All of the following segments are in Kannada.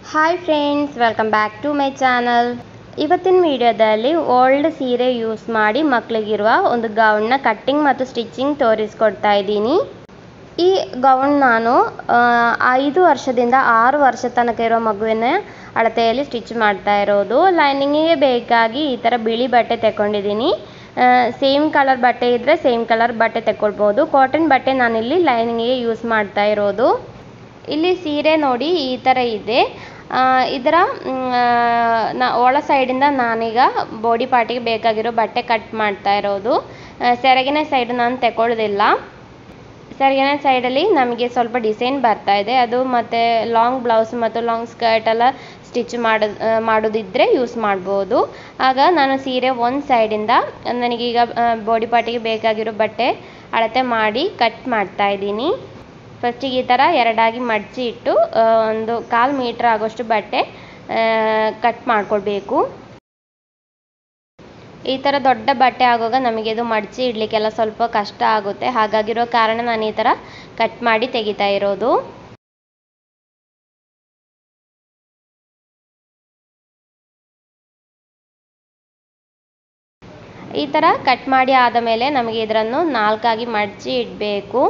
hi friends welcome back to my channel ಇವತ್ತಿನ ವಿಡಿಯೋದಲ್ಲಿ ಓಲ್ಡ್ ಸೀರೆ ಯೂಸ್ ಮಾಡಿ ಮಕ್ಕಳಿಗಿರುವ ಒಂದು ಗೌನ್ನ ಕಟ್ಟಿಂಗ್ ಮತ್ತು ಸ್ಟಿಚಿಂಗ್ ತೋರಿಸ್ಕೊಡ್ತಾ ಇದ್ದೀನಿ ಈ ಗೌನ್ ನಾನು ಆ, ಐದು ವರ್ಷದಿಂದ ಆರು ವರ್ಷ ತನಕ ಇರೋ ಮಗುವಿನ ಅಳತೆಯಲ್ಲಿ ಸ್ಟಿಚ್ ಮಾಡ್ತಾ ಇರೋದು ಲೈನಿಂಗಿಗೆ ಬೇಕಾಗಿ ಈ ಥರ ಬಿಳಿ ಬಟ್ಟೆ ತಗೊಂಡಿದ್ದೀನಿ ಸೇಮ್ ಕಲರ್ ಬಟ್ಟೆ ಇದ್ದರೆ ಸೇಮ್ ಕಲರ್ ಬಟ್ಟೆ ತಗೊಳ್ಬೋದು ಕಾಟನ್ ಬಟ್ಟೆ ನಾನಿಲ್ಲಿ ಲೈನಿಂಗಿಗೆ ಯೂಸ್ ಮಾಡ್ತಾ ಇರೋದು ಇಲ್ಲಿ ಸೀರೆ ನೋಡಿ ಈ ಥರ ಇದೆ ಆ, ಇದರ ಮ್, ಆ, ನಾ ಒಳ ಸೈಡಿಂದ ನಾನೀಗ ಬಾಡಿ ಪಾರ್ಟಿಗೆ ಬೇಕಾಗಿರೋ ಬಟ್ಟೆ ಕಟ್ ಮಾಡ್ತಾ ಇರೋದು ಆ, ಸೆರಗಿನ ಸೈಡ್ ನಾನು ತಗೊಳ್ಳೋದಿಲ್ಲ ಸೆರಗಿನ ಸೈಡಲ್ಲಿ ನಮಗೆ ಸ್ವಲ್ಪ ಡಿಸೈನ್ ಬರ್ತಾ ಇದೆ ಅದು ಮತ್ತು ಲಾಂಗ್ ಬ್ಲೌಸ್ ಮತ್ತು ಲಾಂಗ್ ಸ್ಕರ್ಟ್ ಎಲ್ಲ ಸ್ಟಿಚ್ ಮಾಡೋದು ಮಾಡೋದಿದ್ದರೆ ಯೂಸ್ ಮಾಡ್ಬೋದು ಆಗ ನಾನು ಸೀರೆ ಒಂದು ಸೈಡಿಂದ ನನಗೀಗ ಬಾಡಿ ಪಾರ್ಟಿಗೆ ಬೇಕಾಗಿರೋ ಬಟ್ಟೆ ಅಳತೆ ಮಾಡಿ ಕಟ್ ಮಾಡ್ತಾ ಇದ್ದೀನಿ ಫಸ್ಟಿಗೆ ಈ ಥರ ಎರಡಾಗಿ ಮಡಚಿ ಇಟ್ಟು ಆ, ಒಂದು ಕಾಲು ಮೀಟ್ರ್ ಆಗೋಷ್ಟು ಬಟ್ಟೆ ಕಟ್ ಮಾಡ್ಕೊಳ್ಬೇಕು ಈ ಥರ ದೊಡ್ಡ ಬಟ್ಟೆ ಆಗುವಾಗ ನಮಗೆ ಇದು ಮಡಚಿ ಇಡಲಿಕ್ಕೆಲ್ಲ ಸ್ವಲ್ಪ ಕಷ್ಟ ಆಗುತ್ತೆ ಹಾಗಾಗಿರೋ ಕಾರಣ ನಾನು ಈ ಥರ ಕಟ್ ಮಾಡಿ ತೆಗಿತಾ ಇರೋದು ಈ ಥರ ಕಟ್ ಮಾಡಿ ಆದ ಮೇಲೆ ನಮಗೆ ಇದನ್ನು ನಾಲ್ಕಾಗಿ ಮಡಚಿ ಇಡಬೇಕು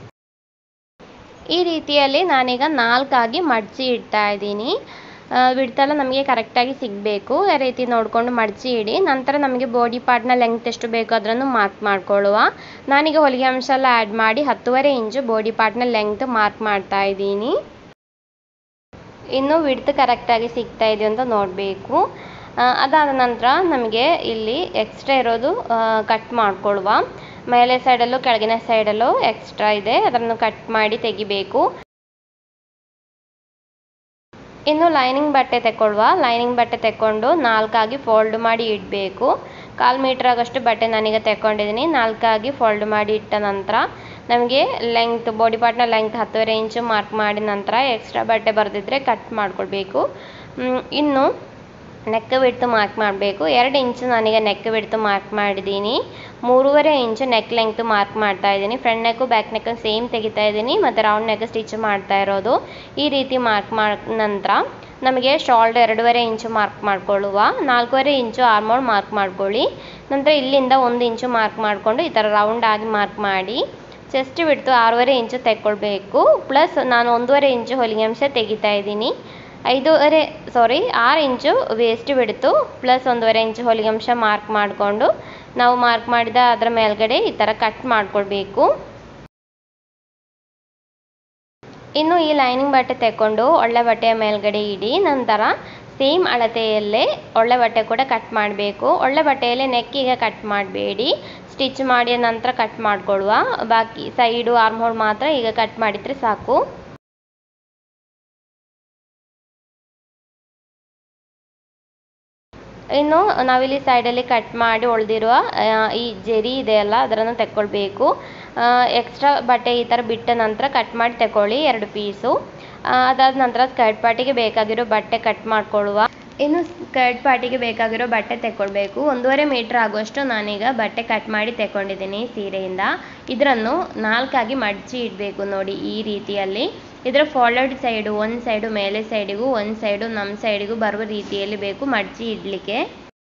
ಈ ರೀತಿಯಲ್ಲಿ ನಾನೀಗ ನಾಲ್ಕಾಗಿ ಮಡಚಿ ಇಡ್ತಾ ಇದ್ದೀನಿ ಬಿಡ್ತೆಲ್ಲ ನಮಗೆ ಕರೆಕ್ಟಾಗಿ ಸಿಗಬೇಕು ಆ ರೀತಿ ನೋಡಿಕೊಂಡು ಮಡಚಿ ಇಡಿ ನಂತರ ನಮಗೆ ಬಾಡಿ ಪಾರ್ಟ್ನ ಲೆಂಗ್ತ್ ಎಷ್ಟು ಬೇಕು ಅದನ್ನು ಮಾರ್ಕ್ ಮಾಡ್ಕೊಳ್ಳುವ ನಾನೀಗ ಹೊಲಿಗೆ ಅಂಶ ಎಲ್ಲ ಆ್ಯಡ್ ಮಾಡಿ ಹತ್ತುವರೆ ಇಂಚು ಬಾಡಿ ಪಾರ್ಟ್ನ ಲೆಂಗ್ತ್ ಮಾರ್ಕ್ ಮಾಡ್ತಾ ಇದ್ದೀನಿ ಇನ್ನು ವಿಡ್ತ್ ಕರೆಕ್ಟಾಗಿ ಸಿಗ್ತಾ ಇದೆ ಅಂತ ನೋಡಬೇಕು ಅದಾದ ನಂತರ ನಮಗೆ ಇಲ್ಲಿ ಎಕ್ಸ್ಟ್ರಾ ಇರೋದು ಕಟ್ ಮಾಡ್ಕೊಳ್ಳುವ ಮೇಲೆ ಸೈಡಲ್ಲೂ ಕೆಳಗಿನ ಸೈಡಲ್ಲೂ ಎಕ್ಸ್ಟ್ರಾ ಇದೆ ಅದನ್ನು ಕಟ್ ಮಾಡಿ ತೆಗಿಬೇಕು ಇನ್ನು ಲೈನಿಂಗ್ ಬಟ್ಟೆ ತೆಕ್ಕೊಳ್ಳುವ ಲೈನಿಂಗ್ ಬಟ್ಟೆ ತೆಕ್ಕೊಂಡು ನಾಲ್ಕಾಗಿ ಫೋಲ್ಡ್ ಮಾಡಿ ಇಡಬೇಕು ಕಾಲು ಮೀಟ್ರ್ ಆಗೋಷ್ಟು ಬಟ್ಟೆ ನಾನೀಗ ತೆಕ್ಕೊಂಡಿದ್ದೀನಿ ನಾಲ್ಕಾಗಿ ಫೋಲ್ಡ್ ಮಾಡಿ ಇಟ್ಟ ನಂತರ ನಮಗೆ ಲೆಂಗ್ತ್ ಬಾಡಿ ಪಾರ್ಟ್ನ ಲೆಂಗ್ತ್ ಹತ್ತುವರೆ ಇಂಚು ಮಾರ್ಕ್ ಮಾಡಿದ ನಂತರ ಎಕ್ಸ್ಟ್ರಾ ಬಟ್ಟೆ ಬರೆದಿದ್ರೆ ಕಟ್ ಮಾಡ್ಕೊಳ್ಬೇಕು ಮ್, ಇನ್ನು ನೆಕ್ ಬಿಡ್ತು ಮಾರ್ಕ್ ಮಾಡಬೇಕು ಎರಡು ಇಂಚು ನಾನೀಗ ನೆಕ್ ಬಿಡ್ತು ಮಾರ್ಕ್ ಮಾಡಿದ್ದೀನಿ ಮೂರುವರೆ ಇಂಚು ನೆಕ್ ಲೆಂಗ್ತ್ ಮಾರ್ಕ್ ಮಾಡ್ತಾ ಇದ್ದೀನಿ front neck back neck same ತೆಗಿತಾ ಇದ್ದೀನಿ ಮತ್ತು ರೌಂಡ್ ನೆಕ್ ಸ್ಟಿಚ್ ಮಾಡ್ತಾ ಇರೋದು ಈ ರೀತಿ ಮಾರ್ಕ್ ಮಾಡಿದ ನಂತರ ನಮಗೆ ಶೋಲ್ಡರ್ ಎರಡೂವರೆ ಇಂಚು ಮಾರ್ಕ್ ಮಾಡ್ಕೊಳ್ಳುವ ನಾಲ್ಕೂವರೆ ಇಂಚು ಆರ್ಮೋಲ್ ಮಾರ್ಕ್ ಮಾಡ್ಕೊಳ್ಳಿ ನಂತರ ಇಲ್ಲಿಂದ ಒಂದು ಇಂಚು ಮಾರ್ಕ್ ಮಾಡಿಕೊಂಡು ಈ ಥರ ರೌಂಡ್ ಆಗಿ ಮಾರ್ಕ್ ಮಾಡಿ ಚೆಸ್ಟ್ ಬಿಡ್ತು ಆರೂವರೆ ಇಂಚು ತೆಕ್ಕೊಳ್ಬೇಕು ಪ್ಲಸ್ ನಾನು ಒಂದೂವರೆ ಇಂಚು ಹೊಲಿಗೆ ಅಂಶ ತೆಗಿತಾ ಇದ್ದೀನಿ ಐದೂವರೆ ಸಾರಿ ಆರು ಇಂಚು ವೇಸ್ಟ್ ಬಿಡ್ತು ಪ್ಲಸ್ ಒಂದೂವರೆ ಇಂಚು ಹೊಲಿಗೆ ಅಂಶ ಮಾರ್ಕ್ ಮಾಡಿಕೊಂಡು ನಾವು ಮಾರ್ಕ್ ಮಾಡಿದ ಅದರ ಮೇಲ್ಗಡೆ ಈ ಥರ ಕಟ್ ಮಾಡ್ಕೊಳ್ಬೇಕು ಇನ್ನು ಈ ಲೈನಿಂಗ್ ಬಟ್ಟೆ ತೆಕ್ಕೊಂಡು ಒಳ್ಳೆ ಬಟ್ಟೆಯ ಮೇಲ್ಗಡೆ ಇಡಿ ನಂತರ ಸೇಮ್ ಅಳತೆಯಲ್ಲೇ ಒಳ್ಳೆ ಬಟ್ಟೆ ಕೂಡ ಕಟ್ ಮಾಡಬೇಕು ಒಳ್ಳೆ ಬಟ್ಟೆಯಲ್ಲೇ ನೆಕ್ಕಿಗೆ ಕಟ್ ಮಾಡಬೇಡಿ ಸ್ಟಿಚ್ ಮಾಡಿದ ನಂತರ ಕಟ್ ಮಾಡ್ಕೊಳ್ಳುವ ಬಾಕಿ ಸೈಡು ಆರ್ಮ್ ಹೋಲ್ ಮಾತ್ರ ಈಗ ಕಟ್ ಮಾಡಿದರೆ ಸಾಕು ಇನ್ನು ನಾವಿಲ್ಲಿ ಸೈಡಲ್ಲಿ ಕಟ್ ಮಾಡಿ ಉಳಿದಿರುವ ಈ ಜರಿ ಇದೆಯಲ್ಲ ಅದನ್ನು ತೆಕ್ಕೊಳ್ಬೇಕು ಎಕ್ಸ್ಟ್ರಾ ಬಟ್ಟೆ ಈ ಥರ ಬಿಟ್ಟ ನಂತರ ಕಟ್ ಮಾಡಿ ತಗೊಳ್ಳಿ ಎರಡು ಪೀಸು ಅದಾದ ನಂತರ ಸ್ಕರ್ಟ್ ಪಾರ್ಟಿಗೆ ಬೇಕಾಗಿರೋ ಬಟ್ಟೆ ಕಟ್ ಮಾಡ್ಕೊಳ್ಳುವ ಇನ್ನು ಸ್ಕರ್ಟ್ ಪಾರ್ಟಿಗೆ ಬೇಕಾಗಿರೋ ಬಟ್ಟೆ ತೆಕ್ಕೊಳ್ಬೇಕು ಒಂದೂವರೆ ಮೀಟ್ರ್ ಆಗುವಷ್ಟು ನಾನೀಗ ಬಟ್ಟೆ ಕಟ್ ಮಾಡಿ ತೆಕ್ಕೊಂಡಿದ್ದೀನಿ ಸೀರೆಯಿಂದ ಇದನ್ನು ನಾಲ್ಕಾಗಿ ಮಡಚಿ ಇಡಬೇಕು ನೋಡಿ ಈ ರೀತಿಯಲ್ಲಿ ಇದರ ಫಾರ್ವರ್ಡ್ ಸೈಡು ಒಂದು ಸೈಡು ಮೇಲೆ ಸೈಡಿಗೂ ಒಂದು ಸೈಡು ನಮ್ಮ ಸೈಡಿಗೂ ಬರುವ ರೀತಿಯಲ್ಲಿ ಬೇಕು ಮಡಚಿ ಇಡಲಿಕ್ಕೆ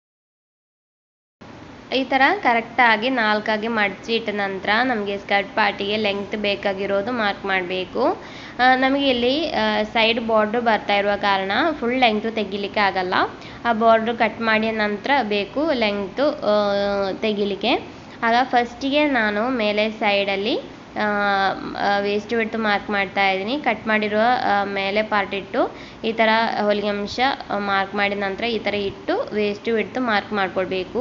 ಈ ಥರ ಕರೆಕ್ಟಾಗಿ ನಾಲ್ಕಾಗಿ ಮಡಚಿ ಇಟ್ಟ ನಂತರ ನಮಗೆ ಸ್ಕರ್ಟ್ ಪಾರ್ಟಿಗೆ ಲೆಂಗ್ತ್ ಬೇಕಾಗಿರೋದು ಮಾರ್ಕ್ ಮಾಡಬೇಕು ನಮಗೆ ಇಲ್ಲಿ ಸೈಡ್ ಬಾರ್ಡ್ರ್ ಬರ್ತಾ ಇರುವ ಕಾರಣ ಫುಲ್ ಲೆಂಗ್ತು ತೆಗಿಲಿಕ್ಕೆ ಆಗಲ್ಲ ಆ ಬಾರ್ಡ್ರ್ ಕಟ್ ಮಾಡಿದ ನಂತರ ಬೇಕು ಲೆಂಗ್ತು ತೆಗಿಲಿಕ್ಕೆ ಆಗ ಫಸ್ಟಿಗೆ ನಾನು ಮೇಲೆ ಸೈಡಲ್ಲಿ ವೇಸ್ಟ್ ಬಿಡ್ತು ಮಾರ್ಕ್ ಮಾಡ್ತಾ ಇದ್ದೀನಿ ಕಟ್ ಮಾಡಿರುವ ಆ, ಮೇಲೆ ಪಾರ್ಟ್ ಇಟ್ಟು ಈ ಥರ ಹೊಲಿಗೆ ಅಂಶ ಮಾರ್ಕ್ ಮಾಡಿದ ನಂತರ ಈ ಥರ ಇಟ್ಟು ವೇಸ್ಟ್ ಬಿಡ್ತು ಮಾರ್ಕ್ ಮಾಡ್ಕೊಳ್ಬೇಕು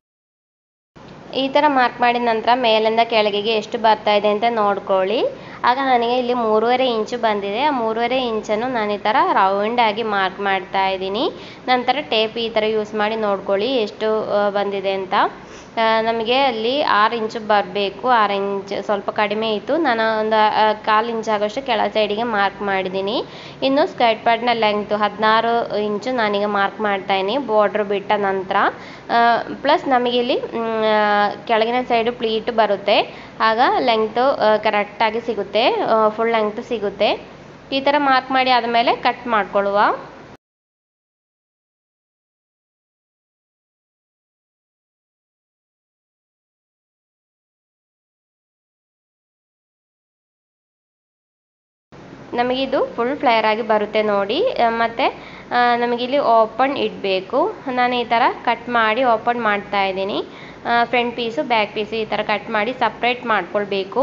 ಈ ಥರ ಮಾರ್ಕ್ ಮಾಡಿದ ನಂತರ ಮೇಲಿಂದ ಕೆಳಗೆಗೆ ಎಷ್ಟು ಬರ್ತಾ ಇದೆ ಅಂತ ನೋಡ್ಕೊಳ್ಳಿ ಆಗ ನನಗೆ ಇಲ್ಲಿ ಮೂರುವರೆ ಇಂಚು ಬಂದಿದೆ ಆ ಮೂರುವರೆ ಇಂಚನ್ನು ನಾನು ಈ ಥರ ರೌಂಡಾಗಿ ಮಾರ್ಕ್ ಮಾಡ್ತಾ ಇದ್ದೀನಿ ನಂತರ ಟೇಪ್ ಈ ಥರ ಯೂಸ್ ಮಾಡಿ ನೋಡ್ಕೊಳ್ಳಿ ಎಷ್ಟು ಆ, ಬಂದಿದೆ ಅಂತ ಆ, ನಮಗೆ ಅಲ್ಲಿ ಆರು ಇಂಚು ಬರಬೇಕು ಆರು ಇಂಚ್ ಸ್ವಲ್ಪ ಕಡಿಮೆ ಇತ್ತು ನಾನು ಒಂದು ಆ, ಕಾಲು ಇಂಚ್ ಆಗೋಷ್ಟು ಕೆಳ ಸೈಡಿಗೆ ಮಾರ್ಕ್ ಮಾಡಿದ್ದೀನಿ ಇನ್ನು ಸ್ಕರ್ಟ್ ಪ್ಯಾಡ್ನ ಲೆಂಗ್ತು ಹದಿನಾರು ಇಂಚು ನಾನೀಗ ಮಾರ್ಕ್ ಮಾಡ್ತಾ ಇದ್ದೀನಿ ಬಾರ್ಡ್ರ್ ಬಿಟ್ಟ ನಂತರ ಪ್ಲಸ್ ನಮಗೆ ಇಲ್ಲಿ ಮ್, ಆ, ಕೆಳಗಿನ ಸೈಡು ಪ್ಲೀಟ್ ಬರುತ್ತೆ ಆಗ ಲೆಂಗ್ತು ಕರೆಕ್ಟಾಗಿ ಸಿಗುತ್ತೆ ಫುಲ್ ಲೆಂಗ್ತ್ ಸಿಗುತ್ತೆ ಈ ಥರ ಮಾರ್ಕ್ ಮಾಡಿ ಆದಮೇಲೆ ಕಟ್ ಮಾಡ್ಕೊಳ್ಳುವ ನಮಗಿದು ಫುಲ್ ಫ್ಲೇಯರ್ ಆಗಿ ಬರುತ್ತೆ ನೋಡಿ ಮತ್ತು ನಮಗಿಲ್ಲಿ ಓಪನ್ ಇಡಬೇಕು ನಾನು ಈ ಥರ ಕಟ್ ಮಾಡಿ ಓಪನ್ ಮಾಡ್ತಾ ಇದ್ದೀನಿ ಫ್ರಂಟ್ ಪೀಸು ಬ್ಯಾಕ್ ಪೀಸು ಈ ಥರ ಕಟ್ ಮಾಡಿ ಸಪ್ರೇಟ್ ಮಾಡ್ಕೊಳ್ಬೇಕು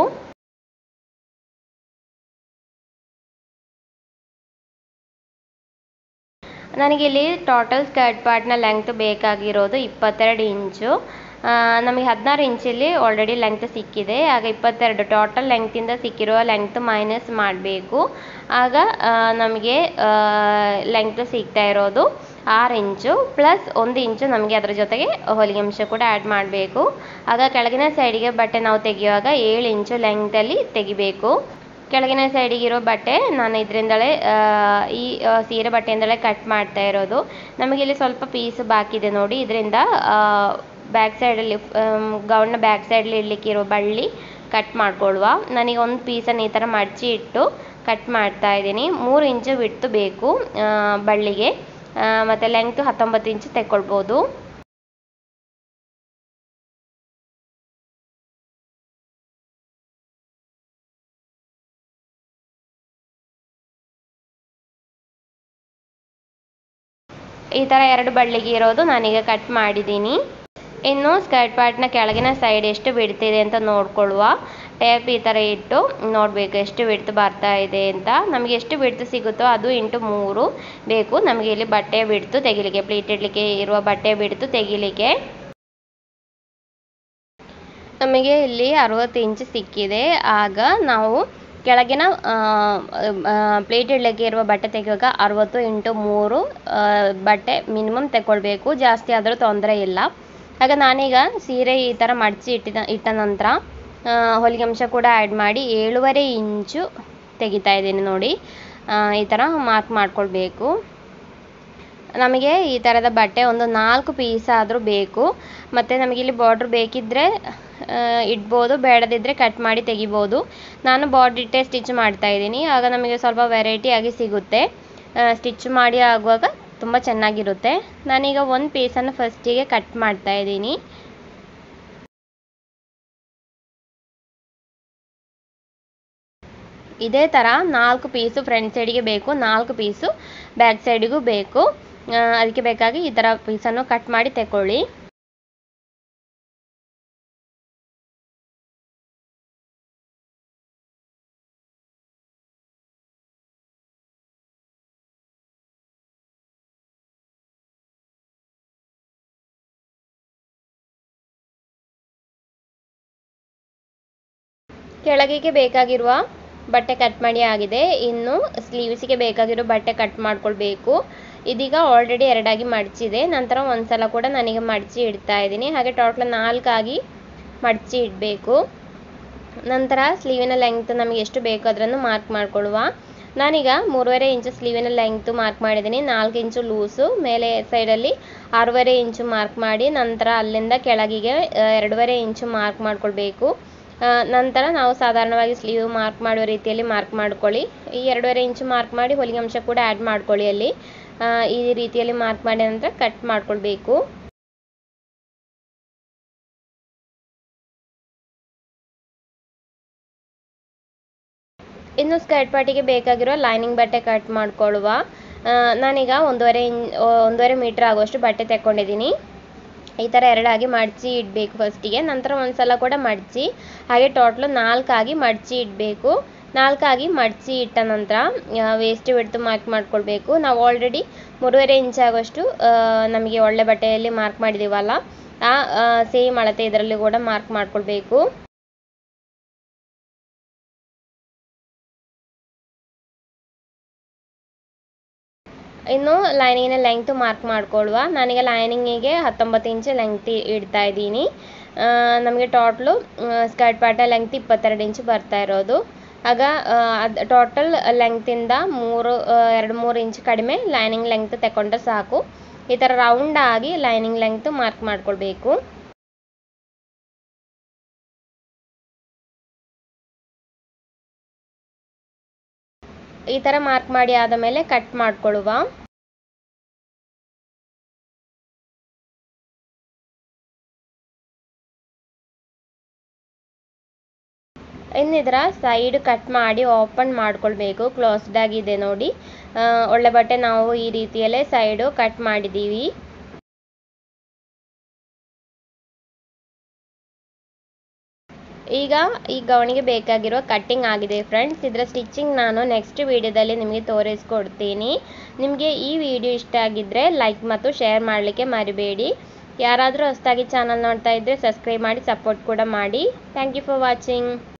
ನನಗಿಲ್ಲಿ ಟೋಟಲ್ ಸ್ಕರ್ಟ್ ಪಾರ್ಟ್ನ ಲೆಂಗ್ತ್ ಬೇಕಾಗಿರೋದು ಇಪ್ಪತ್ತೆರಡು ಇಂಚು ನಮಗೆ ಹದಿನಾರು ಇಂಚಲ್ಲಿ ಆಲ್ರೆಡಿ ಲೆಂಗ್ತ್ ಸಿಕ್ಕಿದೆ ಆಗ ಇಪ್ಪತ್ತೆರಡು ಟೋಟಲ್ ಲೆಂಗ್ತಿಂದ ಸಿಕ್ಕಿರೋ ಲೆಂಗ್ತ್ ಮೈನಸ್ ಮಾಡಬೇಕು ಆಗ ನಮಗೆ ಲೆಂಗ್ತ್ ಸಿಗ್ತಾ ಇರೋದು ಆರು ಇಂಚು ಪ್ಲಸ್ ಒಂದು ಇಂಚು ನಮಗೆ ಅದರ ಜೊತೆಗೆ ಹೊಲಿಗೆ ಅಂಶ ಕೂಡ ಆ್ಯಡ್ ಮಾಡಬೇಕು ಆಗ ಕೆಳಗಿನ ಸೈಡಿಗೆ ಬಟ್ಟೆ ನಾವು ತೆಗೆಯುವಾಗ ಏಳು ಇಂಚು ಲೆಂಗ್ತಲ್ಲಿ ತೆಗಿಬೇಕು ಕೆಳಗಿನ ಸೈಡಿಗೆ ಇರೋ ಬಟ್ಟೆ ನಾನು ಇದರಿಂದಲೇ ಈ ಸೀರೆ ಬಟ್ಟೆಯಿಂದಲೇ ಕಟ್ ಮಾಡ್ತಾ ಇರೋದು ನಮಗಿಲ್ಲಿ ಸ್ವಲ್ಪ ಪೀಸ್ ಬಾಕಿ ಇದೆ ನೋಡಿ ಇದರಿಂದ ಬ್ಯಾಕ್ ಸೈಡಲ್ಲಿ ಗೌನ್ನ ಬ್ಯಾಕ್ ಸೈಡಲ್ಲಿ ಇಡ್ಲಿಕ್ಕೆ ಇರೋ ಬಳ್ಳಿ ಕಟ್ ಮಾಡ್ಕೊಳ್ಳುವ ನನಗೆ ಒಂದು ಪೀಸನ್ನು ಈ ಥರ ಮಡಚಿ ಇಟ್ಟು ಕಟ್ ಮಾಡ್ತಾ ಇದ್ದೀನಿ ಮೂರು ಇಂಚು ಬಿಟ್ಟು ಬೇಕು ಬಳ್ಳಿಗೆ ಮತ್ತು ಲೆಂಗ್ತು ಹತ್ತೊಂಬತ್ತು ಇಂಚು ತೆಕ್ಕೊಳ್ಬೋದು ಈ ಥರ ಎರಡು ಬಳ್ಳಿಗೆ ಇರೋದು ನಾನೀಗ ಕಟ್ ಮಾಡಿದ್ದೀನಿ ಇನ್ನು ಸ್ಕರ್ಟ್ ಪಾರ್ಟ್ನ ಕೆಳಗಿನ ಸೈಡ್ ಎಷ್ಟು ಬಿಡ್ತಿದೆ ಅಂತ ನೋಡ್ಕೊಳ್ಳುವ ಟೇಪ್ ಈ ಥರ ಇಟ್ಟು ನೋಡಬೇಕು ಎಷ್ಟು ಬಿಡ್ತು ಬರ್ತಾ ಇದೆ ಅಂತ ನಮಗೆ ಎಷ್ಟು ಬಿಡ್ತು ಸಿಗುತ್ತೋ ಅದು ಇಂಟು ಮೂರು ಬೇಕು ನಮಗೆ ಇಲ್ಲಿ ಬಟ್ಟೆ ಬಿಡ್ತು ತೆಗಿಲಿಕ್ಕೆ ಪ್ಲೀಟ್ ಇಡಲಿಕ್ಕೆ ಇರುವ ಬಟ್ಟೆ ಬಿಡ್ತು ತೆಗಿಲಿಕ್ಕೆ ನಮಗೆ ಇಲ್ಲಿ ಅರವತ್ತು ಇಂಚ್ ಸಿಕ್ಕಿದೆ ಆಗ ನಾವು ಕೆಳಗಿನ ಪ್ಲೇಟ್ ಇಡಲಿಕ್ಕೆ ಇರುವ ಬಟ್ಟೆ ತೆಗೆಯುವಾಗ ಅರವತ್ತು ಇಂಟು ಮೂರು ಬಟ್ಟೆ ಮಿನಿಮಮ್ ತಗೊಳ್ಬೇಕು ಜಾಸ್ತಿ ಆದರೂ ತೊಂದರೆ ಇಲ್ಲ ಆಗ ನಾನೀಗ ಸೀರೆ ಈ ಥರ ಮಡಚಿ ಇಟ್ಟಿದ ಇಟ್ಟ ನಂತರ ಹೊಲಿಗೆ ಅಂಶ ಕೂಡ ಆ್ಯಡ್ ಮಾಡಿ ಏಳುವರೆ ಇಂಚು ತೆಗಿತಾ ಇದ್ದೀನಿ ನೋಡಿ ಈ ಥರ ಮಾರ್ಕ್ ಮಾಡ್ಕೊಳ್ಬೇಕು ನಮಗೆ ಈ ಥರದ ಬಟ್ಟೆ ಒಂದು ನಾಲ್ಕು ಪೀಸ್ ಆದರೂ ಬೇಕು ಮತ್ತು ನಮಗಿಲ್ಲಿ ಬಾರ್ಡ್ರ್ ಬೇಕಿದ್ದರೆ ಇಡ್ಬೋದು ಬೇಡದಿದ್ದರೆ ಕಟ್ ಮಾಡಿ ತೆಗಿಬೋದು ನಾನು ಬಾರ್ಡ್ರ್ ಇಟ್ಟೆ ಸ್ಟಿಚ್ ಮಾಡ್ತಾ ಇದ್ದೀನಿ ಆಗ ನಮಗೆ ಸ್ವಲ್ಪ ವೆರೈಟಿಯಾಗಿ ಸಿಗುತ್ತೆ ಸ್ಟಿಚ್ ಮಾಡಿ ಆಗುವಾಗ ತುಂಬ ಚೆನ್ನಾಗಿರುತ್ತೆ ನಾನೀಗ ಒಂದು ಪೀಸನ್ನು ಫಸ್ಟಿಗೆ ಕಟ್ ಮಾಡ್ತಾ ಇದ್ದೀನಿ ಇದೇ ಥರ ನಾಲ್ಕು ಪೀಸು ಫ್ರಂಟ್ ಸೈಡಿಗೆ ಬೇಕು ನಾಲ್ಕು ಪೀಸು ಬ್ಯಾಕ್ ಸೈಡಿಗೂ ಬೇಕು ಅದಕ್ಕೆ ಬೇಕಾಗಿ ಈ ಥರ ಪೀಸನ್ನು ಕಟ್ ಮಾಡಿ ತಗೊಳ್ಳಿ ಕೆಳಗಿಗೆ ಬೇಕಾಗಿರುವ ಬಟ್ಟೆ ಕಟ್ ಮಾಡಿ ಆಗಿದೆ ಇನ್ನು ಸ್ಲೀವ್ಸಿಗೆ ಬೇಕಾಗಿರೋ ಬಟ್ಟೆ ಕಟ್ ಮಾಡ್ಕೊಳ್ಬೇಕು ಇದೀಗ ಆಲ್ರೆಡಿ ಎರಡಾಗಿ ಮಡಚಿದೆ ನಂತರ ಒಂದ್ಸಲ ಕೂಡ ನನಗೆ ಮಡಚಿ ಇಡ್ತಾ ಇದ್ದೀನಿ ಹಾಗೆ ಟೋಟಲ್ ನಾಲ್ಕಾಗಿ ಮಡಚಿ ಇಡಬೇಕು ನಂತರ ಸ್ಲೀವಿನ ಲೆಂಗ್ತ್ ನಮಗೆ ಎಷ್ಟು ಬೇಕು ಅದನ್ನು ಮಾರ್ಕ್ ಮಾಡ್ಕೊಳ್ಳುವ ನಾನೀಗ ಮೂರುವರೆ ಇಂಚು ಸ್ಲೀವಿನ ಲೆಂಗ್ತು ಮಾರ್ಕ್ ಮಾಡಿದ್ದೀನಿ ನಾಲ್ಕು ಇಂಚು ಲೂಸು ಮೇಲೆ ಸೈಡಲ್ಲಿ ಆರೂವರೆ ಇಂಚು ಮಾರ್ಕ್ ಮಾಡಿ ನಂತರ ಅಲ್ಲಿಂದ ಕೆಳಗಿಗೆ ಎರಡೂವರೆ ಇಂಚು ಮಾರ್ಕ್ ಮಾಡ್ಕೊಳ್ಬೇಕು ನಂತರ ನಾವು ಸಾಧಾರಣವಾಗಿ ಸ್ಲೀವ್ ಮಾರ್ಕ್ ಮಾಡುವ ರೀತಿಯಲ್ಲಿ ಮಾರ್ಕ್ ಮಾಡ್ಕೊಳ್ಳಿ ಈ ಎರಡೂವರೆ ಇಂಚು ಮಾರ್ಕ್ ಮಾಡಿ ಹೊಲಿಗೆ ಅಂಶ ಕೂಡ ಆ್ಯಡ್ ಮಾಡ್ಕೊಳ್ಳಿ ಅಲ್ಲಿ ಈ ರೀತಿಯಲ್ಲಿ ಮಾರ್ಕ್ ಮಾಡಿದ ನಂತರ ಕಟ್ ಮಾಡ್ಕೊಳ್ಬೇಕು ಇನ್ನು ಸ್ಕರ್ಟ್ ಪಾರ್ಟಿಗೆ ಬೇಕಾಗಿರೋ ಲೈನಿಂಗ್ ಬಟ್ಟೆ ಕಟ್ ಮಾಡ್ಕೊಳ್ಳುವ ನಾನೀಗ ಒಂದೂವರೆ ಇನ್ ಒಂದೂವರೆ ಮೀಟ್ರ್ ಆಗುವಷ್ಟು ಬಟ್ಟೆ ತೆಕ್ಕೊಂಡಿದ್ದೀನಿ ಈ ಥರ ಎರಡಾಗಿ ಮಡಚಿ ಇಡಬೇಕು ಫಸ್ಟಿಗೆ ನಂತರ ಒಂದು ಸಲ ಕೂಡ ಮಡಚಿ ಹಾಗೆ ಟೋಟ್ಲು ನಾಲ್ಕಾಗಿ ಮಡಚಿ ಇಡಬೇಕು ನಾಲ್ಕಾಗಿ ಮಡಚಿ ಇಟ್ಟ ನಂತರ ವೇಸ್ಟ್ ಬಿಡ್ತು ಮಾರ್ಕ್ ಮಾಡ್ಕೊಳ್ಬೇಕು ನಾವು ಆಲ್ರೆಡಿ ಮೂರುವರೆ ಇಂಚ್ ಆಗುವಷ್ಟು ನಮಗೆ ಒಳ್ಳೆ ಬಟ್ಟೆಯಲ್ಲಿ ಮಾರ್ಕ್ ಮಾಡಿದ್ದೀವಲ್ಲ ಆ ಸೇಮ್ ಅಳತೆ ಇದರಲ್ಲಿ ಕೂಡ ಮಾರ್ಕ್ ಮಾಡ್ಕೊಳ್ಬೇಕು ಇನ್ನು ಲೈನಿಂಗಿನ ಲೆಂಗ್ತ್ ಮಾರ್ಕ್ ಮಾಡ್ಕೊಳ್ಳುವ ನಾನೀಗ ಲೈನಿಂಗಿಗೆ ಹತ್ತೊಂಬತ್ತು ಇಂಚ್ ಲೆಂಗ್ತ್ ಇಡ್ತಾ ಇದ್ದೀನಿ ನಮಗೆ ಟೋಟ್ಲು ಸ್ಕರ್ಟ್ ಪಾರ್ಟ ಲೆಂಗ್ತ್ ಇಪ್ಪತ್ತೆರಡು ಇಂಚ್ ಬರ್ತಾ ಇರೋದು ಆಗ ಅದು ಟೋಟಲ್ ಲೆಂಗ್ತಿಂದ ಮೂರು ಎರಡು ಮೂರು ಇಂಚ್ ಕಡಿಮೆ ಲೈನಿಂಗ್ ಲೆಂಗ್ತ್ ತಗೊಂಡ್ರೆ ಸಾಕು ಈ ಥರ ರೌಂಡ್ ಆಗಿ ಲೈನಿಂಗ್ ಲೆಂಗ್ತ್ ಮಾರ್ಕ್ ಮಾಡ್ಕೊಳ್ಬೇಕು ಈ ಥರ ಮಾರ್ಕ್ ಮಾಡಿ ಆದ ಮೇಲೆ ಕಟ್ ಮಾಡ್ಕೊಳ್ಳುವ ಇನ್ನು ಇದರ ಸೈಡ್ ಕಟ್ ಮಾಡಿ ಓಪನ್ ಮಾಡ್ಕೊಳ್ಬೇಕು ಕ್ಲೋಸ್ಡ್ ಆಗಿದೆ ನೋಡಿ ಆ, ಒಳ್ಳೆ ಬಟ್ಟೆ ನಾವು ಈ ರೀತಿಯಲ್ಲೇ ಸೈಡು ಕಟ್ ಮಾಡಿದ್ದೀವಿ ಈಗ ಈ ಗೌಣಿಗೆ ಬೇಕಾಗಿರೋ ಕಟ್ಟಿಂಗ್ ಆಗಿದೆ ಫ್ರೆಂಡ್ಸ್ ಇದರ ಸ್ಟಿಚಿಂಗ್ ನಾನು ನೆಕ್ಸ್ಟ್ ವಿಡಿಯೋದಲ್ಲಿ ನಿಮಗೆ ತೋರಿಸ್ಕೊಡ್ತೀನಿ ನಿಮಗೆ ಈ ವಿಡಿಯೋ ಇಷ್ಟ ಆಗಿದ್ದರೆ ಲೈಕ್ ಮತ್ತು ಶೇರ್ ಮಾಡಲಿಕ್ಕೆ ಮರಿಬೇಡಿ ಯಾರಾದರೂ ಹೊಸದಾಗಿ ಚಾನಲ್ ನೋಡ್ತಾ ಇದ್ದರೆ ಸಬ್ಸ್ಕ್ರೈಬ್ ಮಾಡಿ ಸಪೋರ್ಟ್ ಕೂಡ ಮಾಡಿ ಥ್ಯಾಂಕ್ ಯು ಫಾರ್ ವಾಚಿಂಗ್